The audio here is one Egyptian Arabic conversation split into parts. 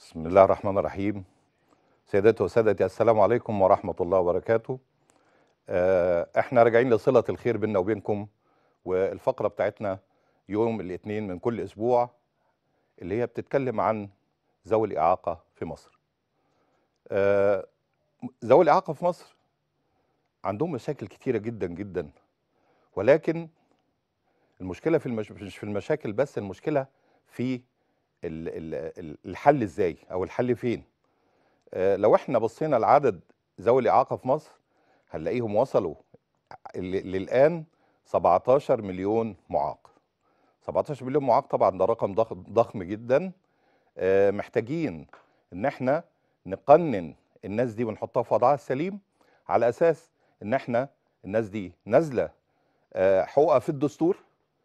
بسم الله الرحمن الرحيم سيداتي وسادتي السلام عليكم ورحمة الله وبركاته آه، احنا راجعين لصلة الخير بيننا وبينكم والفقرة بتاعتنا يوم الاثنين من كل اسبوع اللي هي بتتكلم عن ذوي الإعاقة في مصر آه، ذوي الإعاقة في مصر عندهم مشاكل كتيرة جدا جدا ولكن المشكلة في المش... مش في المشاكل بس المشكلة في ال- ال- ال- الحل ازاي او الحل فين آه، لو احنا بصينا لعدد ذوي الاعاقه في مصر هنلاقيهم وصلوا ل- للان 17 مليون معاق 17 مليون معاق طبعا ده رقم ضخم ضخم جدا آه، محتاجين ان احنا نقنن الناس دي ونحطها في وضعها السليم على اساس ان احنا الناس دي نازله آه، حقوقها في الدستور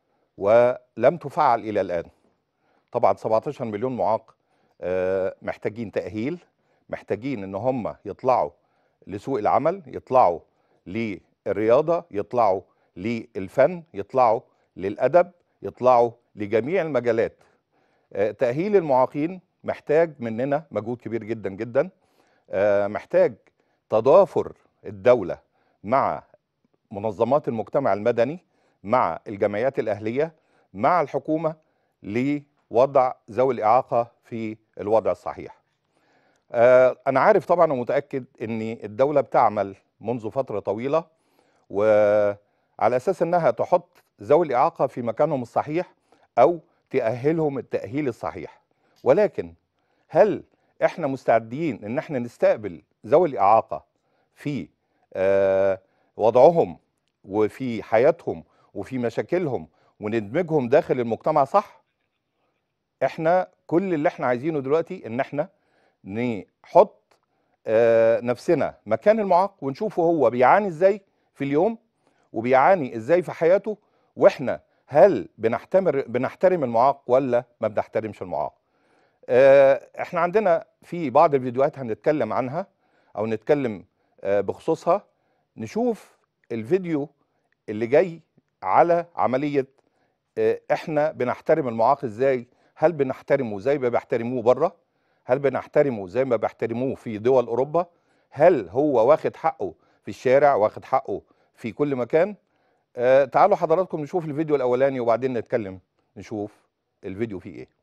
ولم تفعل الى الان طبعا 17 مليون معاق آه، محتاجين تأهيل محتاجين ان هم يطلعوا لسوق العمل يطلعوا للرياضة يطلعوا للفن يطلعوا للأدب يطلعوا لجميع المجالات آه، تأهيل المعاقين محتاج مننا مجهود كبير جدا جدا آه، محتاج تضافر الدولة مع منظمات المجتمع المدني مع الجمعيات الأهلية مع الحكومة لوضع ذوي الإعاقة في الوضع الصحيح آه، أنا عارف طبعا ومتأكد أن الدولة بتعمل منذ فترة طويلة وعلى أساس أنها تحط ذوي الإعاقة في مكانهم الصحيح أو تأهلهم التأهيل الصحيح ولكن هل احنا مستعدين ان احنا نستقبل ذوي الإعاقة في آه، وضعهم وفي حياتهم وفي مشاكلهم وندمجهم داخل المجتمع صح احنا كل اللي احنا عايزينه دلوقتي ان احنا نحط آه، نفسنا مكان المعاق ونشوفه هو بيعاني ازاي في اليوم وبيعاني ازاي في حياته واحنا هل بنحتمر بنحترم المعاق ولا ما بنحترمش المعاق آه، احنا عندنا في بعض الفيديوهات هنتكلم عنها او نتكلم آه، بخصوصها نشوف الفيديو اللي جاي على عملية آه، احنا بنحترم المعاق ازاي هل بنحترمه زي ما بيحترموه بره هل بنحترمه زي ما بيحترموه في دول اوروبا هل هو واخد حقه في الشارع واخد حقه في كل مكان آه تعالوا حضراتكم نشوف الفيديو الاولاني وبعدين نتكلم نشوف الفيديو فيه ايه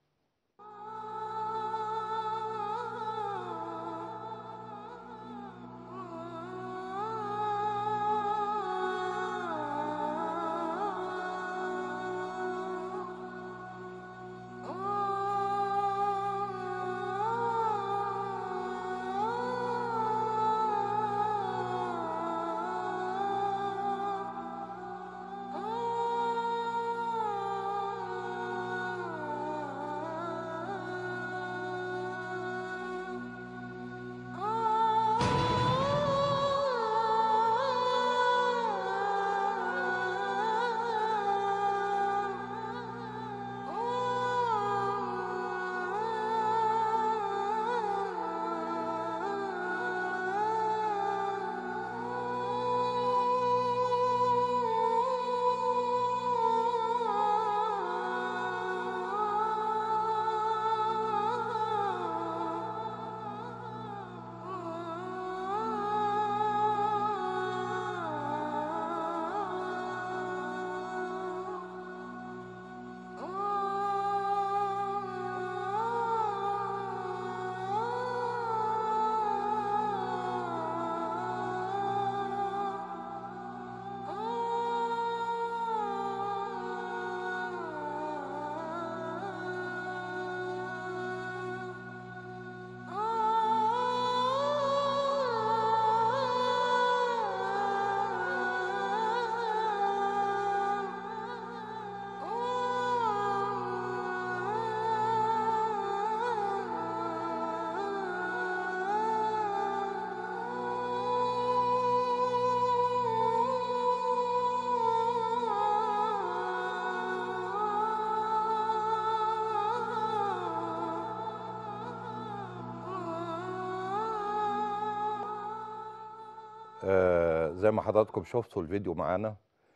آه زي ما حضراتكم شفتوا الفيديو معانا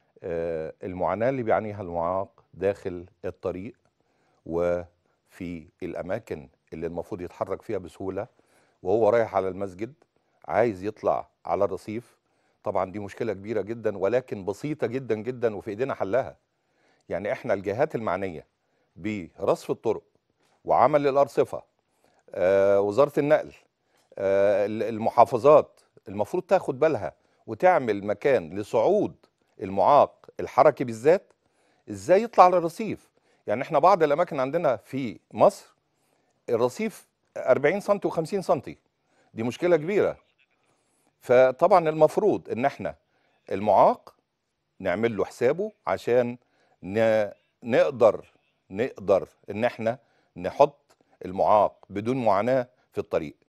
آه المعاناة اللي بيعانيها المعاق داخل الطريق وفي الأماكن اللي المفروض يتحرك فيها بسهوله وهو رايح على المسجد عايز يطلع على الرصيف طبعا دي مشكله كبيره جدا ولكن بسيطه جدا جدا وفي ايدينا حلها يعني احنا الجهات المعنيه برصف الطرق وعمل الارصفه آه وزاره النقل آه المحافظات المفروض تاخد بالها وتعمل مكان لصعود المعاق الحركي بالذات ازاي يطلع على الرصيف يعني احنا بعض الاماكن عندنا في مصر الرصيف 40 سم و50 سم دي مشكله كبيره فطبعا المفروض ان احنا المعاق نعمل له حسابه عشان ن... نقدر نقدر ان احنا نحط المعاق بدون معاناه في الطريق